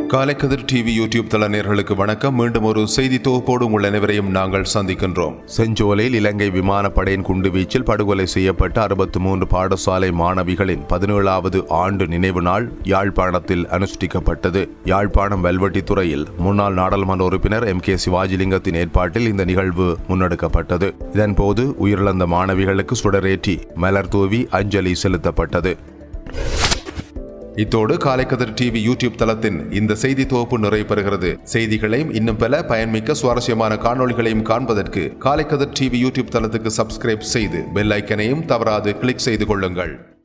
Kalaikathir TV YouTube தள நேர்களுக்கு வணக்கம் மீண்டும் ஒரு செய்தி தொகுப்போடு உங்கள் அனைவரையும் நாங்கள் சந்திக்கின்றோம் செஞ்சோலையில் இலங்கை விமானப்படையின் குண்டுவீச்சில் படுகொலை செய்யப்பட்ட அறுபத்து மூன்று பாடசாலை மாணவிகளின் பதினேழாவது ஆண்டு நினைவு நாள் யாழ்ப்பாணத்தில் அனுஷ்டிக்கப்பட்டது யாழ்ப்பாணம் வெல்வெட்டித்துறையில் முன்னாள் நாடாளுமன்ற உறுப்பினர் எம் கே சிவாஜிலிங்கத்தின் ஏற்பாட்டில் இந்த நிகழ்வு முன்னெடுக்கப்பட்டது இதன்போது உயிரிழந்த மாணவிகளுக்கு சுடரேற்றி மலர் தூவி அஞ்சலி செலுத்தப்பட்டது இத்தோடு காலைக்கதிர் டிவி யூடியூப் தளத்தின் இந்த செய்தி தொகுப்பு நிறைவு பெறுகிறது செய்திகளையும் இன்னும் பல பயன்மிக்க சுவாரஸ்யமான காணொளிகளையும் காண்பதற்கு காலைக்கதிர் டிவி யூடியூப் தளத்துக்கு சப்ஸ்கிரைப் செய்து பெல் ஐக்கனையும் தவறாது கிளிக் செய்து கொள்ளுங்கள்